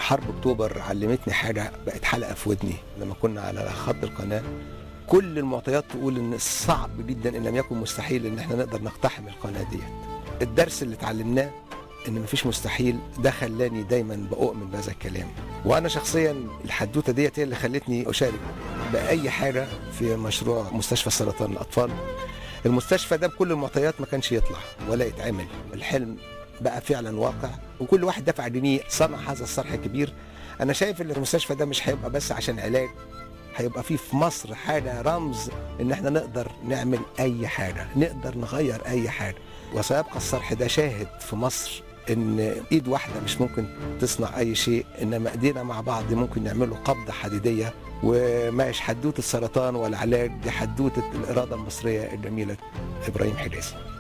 حرب اكتوبر علمتني حاجه بقت حلقه في ودني لما كنا على خط القناه كل المعطيات تقول ان صعب جدا ان لم يكن مستحيل ان احنا نقدر نقتحم القناه ديت الدرس اللي اتعلمناه ان مفيش مستحيل ده خلاني دايما بؤمن بهذا الكلام وانا شخصيا الحدوته ديت هي اللي خلتني اشارك باي حاجه في مشروع مستشفى سرطان الاطفال المستشفى ده بكل المعطيات ما كانش يطلع ولا يتعمل الحلم بقى فعلا واقع وكل واحد دفع جنيه صنع هذا الصرح الكبير انا شايف ان المستشفى ده مش هيبقى بس عشان علاج هيبقى فيه في مصر حاجه رمز ان احنا نقدر نعمل اي حاجه نقدر نغير اي حاجه وسيبقى الصرح ده شاهد في مصر ان ايد واحده مش ممكن تصنع اي شيء انما ايدينا مع بعض ممكن نعمله قبضه حديديه ومش حدوته السرطان ولا علاج دي حدوته الاراده المصريه الجميله ابراهيم حجازي